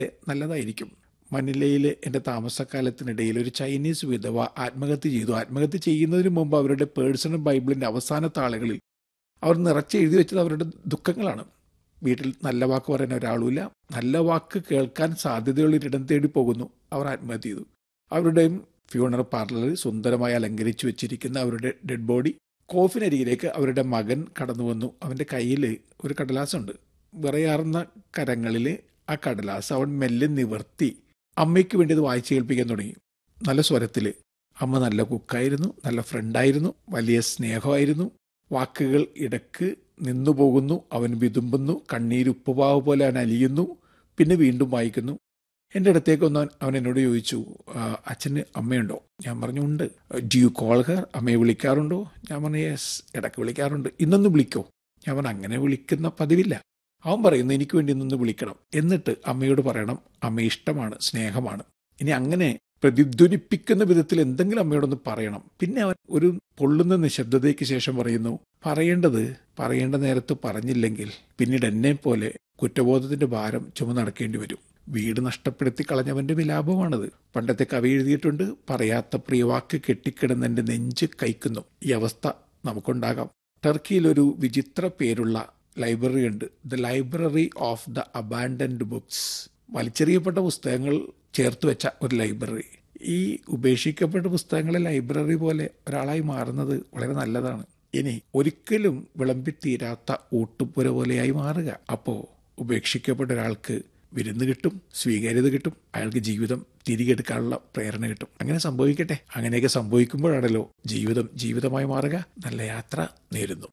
നല്ലതായിരിക്കും മനിലയിലെ എൻ്റെ താമസക്കാലത്തിനിടയിൽ ഒരു ചൈനീസ് വിധവ ആത്മഹത്യ ചെയ്തു ആത്മഹത്യ ചെയ്യുന്നതിന് മുമ്പ് അവരുടെ പേഴ്സണൽ ബൈബിളിൻ്റെ അവസാന താളുകളിൽ അവർ നിറച്ച് എഴുതി വെച്ചത് അവരുടെ ദുഃഖങ്ങളാണ് വീട്ടിൽ നല്ല വാക്ക് പറയാൻ ഒരാളുമില്ല നല്ല വാക്ക് കേൾക്കാൻ സാധ്യതയുള്ളൊരിടം തേടി പോകുന്നു അവർ ആത്മഹത്യ ചെയ്തു അവരുടെയും ഫ്യൂണറൽ പാർലറിൽ സുന്ദരമായി അലങ്കരിച്ചു വെച്ചിരിക്കുന്ന അവരുടെ ഡെഡ് ബോഡി കോഫിനരികിലേക്ക് അവരുടെ മകൻ കടന്നു വന്നു അവൻ്റെ കയ്യിൽ ഒരു കടലാസുണ്ട് വിറയാർന്ന കരങ്ങളിൽ ആ കടലാസ് അവൻ മെല്ലെ നിവർത്തി അമ്മയ്ക്ക് വേണ്ടി അത് വായിച്ചു കേൾപ്പിക്കാൻ തുടങ്ങി നല്ല സ്വരത്തിൽ അമ്മ നല്ല കുക്കായിരുന്നു നല്ല ഫ്രണ്ടായിരുന്നു വലിയ സ്നേഹമായിരുന്നു വാക്കുകൾ ഇടക്ക് നിന്നു പോകുന്നു അവൻ വിതുമ്പുന്നു കണ്ണീരുപ്പുപാവ് പോലെ അവൻ അലിയുന്നു പിന്നെ വീണ്ടും വായിക്കുന്നു എൻ്റെ അടുത്തേക്ക് ഒന്ന് അവൻ എന്നോട് ചോദിച്ചു "ആ, അച്ഛന് അമ്മയുണ്ടോ ഞാൻ പറഞ്ഞു ഉണ്ട് ഡു യു കോൾ ഹർ അമ്മയെ വിളിക്കാറുണ്ടോ ഞാൻ പറഞ്ഞു യെസ് ഇടയ്ക്ക് വിളിക്കാറുണ്ട് ഇന്നൊന്ന് വിളിക്കോ ഞാൻ പറഞ്ഞു അങ്ങനെ വിളിക്കുന്ന പതിവില്ല അവൻ പറയുന്നു എനിക്ക് വേണ്ടി ഇന്നൊന്ന് വിളിക്കണം എന്നിട്ട് അമ്മയോട് പറയണം അമ്മ ഇഷ്ടമാണ് സ്നേഹമാണ് ഇനി അങ്ങനെ പ്രതിധ്വനിപ്പിക്കുന്ന വിധത്തിൽ എന്തെങ്കിലും അമ്മയോടൊന്ന് പറയണം പിന്നെ അവൻ ഒരു പൊള്ളുന്ന നിശബ്ദതയ്ക്ക് ശേഷം പറയുന്നു പറയേണ്ടത് പറയേണ്ട നേരത്ത് പറഞ്ഞില്ലെങ്കിൽ പിന്നീട് എന്നെ പോലെ കുറ്റബോധത്തിന്റെ ഭാരം ചുമ നടക്കേണ്ടി വരും വീട് നഷ്ടപ്പെടുത്തി കളഞ്ഞവന്റെ വിലാപമാണത് പണ്ടത്തെ കവി എഴുതിയിട്ടുണ്ട് പറയാത്ത പ്രിയവാക്ക് കെട്ടിക്കിടന്ന് എൻ്റെ നെഞ്ച് കൈക്കുന്നു ഈ അവസ്ഥ നമുക്കുണ്ടാകാം ടർക്കിയിൽ ഒരു വിചിത്ര പേരുള്ള ലൈബ്രറി ഉണ്ട് the library of the abandoned books വലിച്ചെറിയപ്പെട്ട പുസ്തകങ്ങൾ ചേർത്ത് വെച്ച ഒരു ലൈബ്രറി ഈ ഉപേക്ഷിക്കപ്പെട്ട പുസ്തകങ്ങളെ ലൈബ്രറി പോലെ ഒരാളായി മാറുന്നത് വളരെ നല്ലതാണ് ഇനി ഒരിക്കലും വിളമ്പിത്തീരാത്ത ഊട്ടുപുര പോലെയായി മാറുക അപ്പോൾ ഉപേക്ഷിക്കപ്പെട്ട ഒരാൾക്ക് വിരുന്ന് കിട്ടും സ്വീകാര്യത കിട്ടും അയാൾക്ക് ജീവിതം തിരികെ എടുക്കാനുള്ള പ്രേരണ കിട്ടും അങ്ങനെ സംഭവിക്കട്ടെ അങ്ങനെയൊക്കെ സംഭവിക്കുമ്പോഴാണല്ലോ ജീവിതം ജീവിതമായി മാറുക നല്ല യാത്ര നേരുന്നു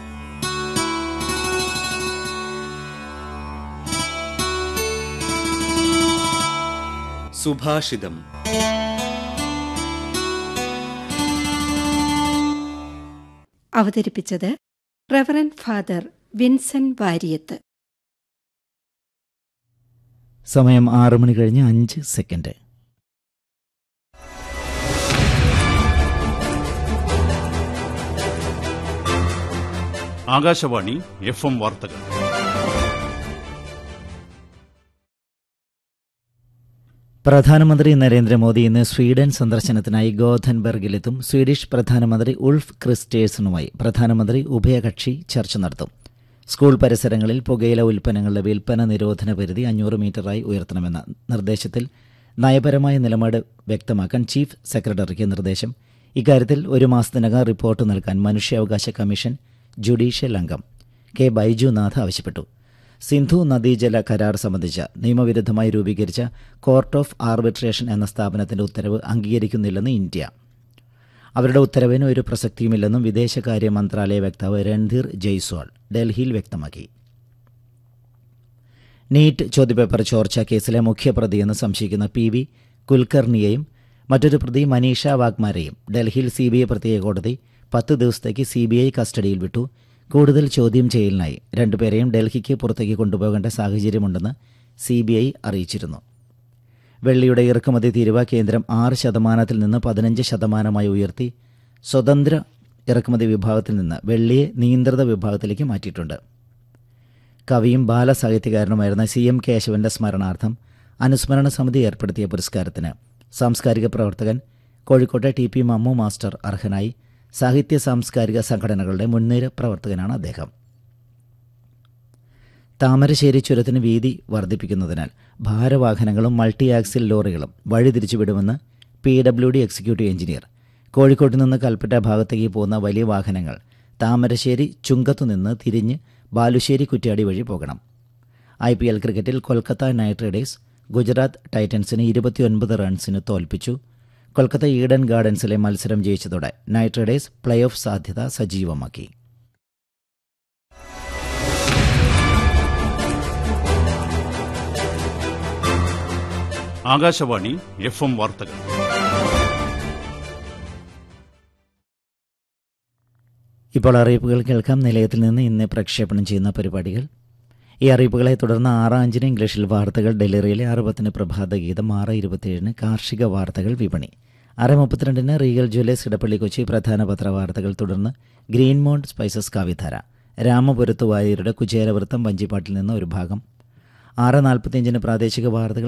സുഭാഷിതം അവതരിപ്പിച്ചത് റവറൻ ഫാദർ വിൻസൻ വാരിയത്ത് സമയം ആറ് മണി കഴിഞ്ഞ് അഞ്ച് സെക്കൻഡ് ആകാശവാണി എഫ് എം വാർത്തകൾ പ്രധാനമന്ത്രി നരേന്ദ്രമോദി ഇന്ന് സ്വീഡൻ സന്ദർശനത്തിനായി ഗോഥൻബർഗിലെത്തും സ്വീഡിഷ് പ്രധാനമന്ത്രി ഉൾഫ് ക്രിസ്റ്റേഴ്സണുമായി പ്രധാനമന്ത്രി ഉഭയകക്ഷി ചർച്ച നടത്തും സ്കൂൾ പരിസരങ്ങളിൽ പുകയില ഉൽപ്പന്നങ്ങളുടെ വിൽപ്പന നിരോധന പരിധി അഞ്ഞൂറ് മീറ്ററായി ഉയർത്തണമെന്ന നിർദ്ദേശത്തിൽ നയപരമായ നിലപാട് വ്യക്തമാക്കാൻ ചീഫ് സെക്രട്ടറിക്ക് നിർദ്ദേശം ഇക്കാര്യത്തിൽ ഒരു മാസത്തിനകം റിപ്പോർട്ട് നൽകാൻ മനുഷ്യാവകാശ കമ്മീഷൻ ജുഡീഷ്യൽ അംഗം കെ ബൈജുനാഥ് ആവശ്യപ്പെട്ടു സിന്ധു നദീജല കരാർ സംബന്ധിച്ച നിയമവിരുദ്ധമായി രൂപീകരിച്ച കോർട്ട് ഓഫ് ആർബിട്രേഷൻ എന്ന സ്ഥാപനത്തിന്റെ ഉത്തരവ് അംഗീകരിക്കുന്നില്ലെന്ന് ഇന്ത്യ അവരുടെ ഉത്തരവിന് ഒരു പ്രസക്തിയുമില്ലെന്നും വിദേശകാര്യ മന്ത്രാലയ വക്താവ് രൺധീർ ജയ്സ്വാൾ ഡൽഹിയിൽ വ്യക്തമാക്കി നീറ്റ് ചോദ്യപേപ്പർ ചോർച്ച കേസിലെ മുഖ്യപ്രതിയെന്ന് സംശയിക്കുന്ന പി വി കുൽക്കർണിയെയും മറ്റൊരു പ്രതി മനീഷ വാഗ്മാരെയും ഡൽഹിയിൽ സി ബി ഐ പ്രത്യേക കോടതി പത്ത് ദിവസത്തേക്ക് സി ബി ഐ കസ്റ്റഡിയിൽ വിട്ടു കൂടുതൽ ചോദ്യം ചെയ്യലിനായി രണ്ടുപേരെയും ഡൽഹിക്ക് പുറത്തേക്ക് കൊണ്ടുപോകേണ്ട സാഹചര്യമുണ്ടെന്ന് സി ബി ഐ അറിയിച്ചിരുന്നു വെള്ളിയുടെ ഇറക്കുമതി തീരുവ കേന്ദ്രം ആറ് ശതമാനത്തിൽ നിന്ന് പതിനഞ്ച് ശതമാനമായി ഉയർത്തി സ്വതന്ത്ര ഇറക്കുമതി വിഭാഗത്തിൽ നിന്ന് വെള്ളിയെ നിയന്ത്രിത വിഭാഗത്തിലേക്ക് മാറ്റിയിട്ടുണ്ട് കവിയും ബാലസാഹിത്യകാരനുമായിരുന്ന സി എം കേശവന്റെ സ്മരണാർത്ഥം അനുസ്മരണ സമിതി ഏർപ്പെടുത്തിയ പുരസ്കാരത്തിന് സാംസ്കാരിക പ്രവർത്തകൻ കോഴിക്കോട്ടെ ടി പി മമ്മു മാസ്റ്റർ അർഹനായി സാഹിത്യ സാംസ്കാരിക സംഘടനകളുടെ മുൻനിര പ്രവർത്തകനാണ് അദ്ദേഹം താമരശ്ശേരി ചുരത്തിന് വീതി വർദ്ധിപ്പിക്കുന്നതിനാൽ ഭാരവാഹനങ്ങളും മൾട്ടി ആക്സിൽ ലോറികളും വഴിതിരിച്ചുവിടുമെന്ന് P W D executive engineer കോഴിക്കോട്ട് നിന്ന് കൽപ്പറ്റ ഭാഗത്തേക്ക് പോകുന്ന വലിയ വാഹനങ്ങൾ താമരശ്ശേരി ചുങ്കത്തുനിന്ന് തിരിഞ്ഞ് ബാലുശ്ശേരി കുറ്റ്യാടി വഴി പോകണം ഐ പി എൽ ക്രിക്കറ്റിൽ കൊൽക്കത്ത നൈറ്റ് റൈഡേഴ്സ് ഗുജറാത്ത് ടൈറ്റൻസിനെ ഇരുപത്തിയൊൻപത് റൺസിന് തോൽപ്പിച്ചു കൊൽക്കത്ത ഈഡൻ ഗാർഡൻസിലെ മത്സരം ജയിച്ചതോടെ നൈറ്റ് റൈഡേഴ്സ് പ്ലേ ഓഫ് സാധ്യത സജീവമാക്കി ആകാശവാണി എഫ് എം വാർത്തകൾ ഇപ്പോൾ അറിയിപ്പുകൾ കേൾക്കാം നിലയത്തിൽ നിന്ന് ഇന്ന് പ്രക്ഷേപണം ചെയ്യുന്ന പരിപാടികൾ ഈ അറിയിപ്പുകളെ തുടർന്ന് ആറ് അഞ്ചിന് ഇംഗ്ലീഷിൽ വാർത്തകൾ ഡെലിവറിയിലെ അറുപത്തിന് പ്രഭാത ഗീതം ആറ് ഇരുപത്തിയേഴിന് കാർഷിക വാർത്തകൾ വിപണി ആറ് മുപ്പത്തിരണ്ടിന് റീഗൽ ജ്വല്ലേഴ്സ് ഇടപ്പള്ളി കൊച്ചി പ്രധാന പത്രവാർത്തകൾ തുടർന്ന് ഗ്രീൻ മൗണ്ട് സ്പൈസസ് കാവിധാര രാമപുരത്ത് വാര്യരുടെ കുചേരവൃത്തം വഞ്ചിപ്പാട്ടിൽ നിന്ന് ഒരു ഭാഗം ആറ് നാൽപ്പത്തിയഞ്ചിന് പ്രാദേശിക വാർത്തകൾ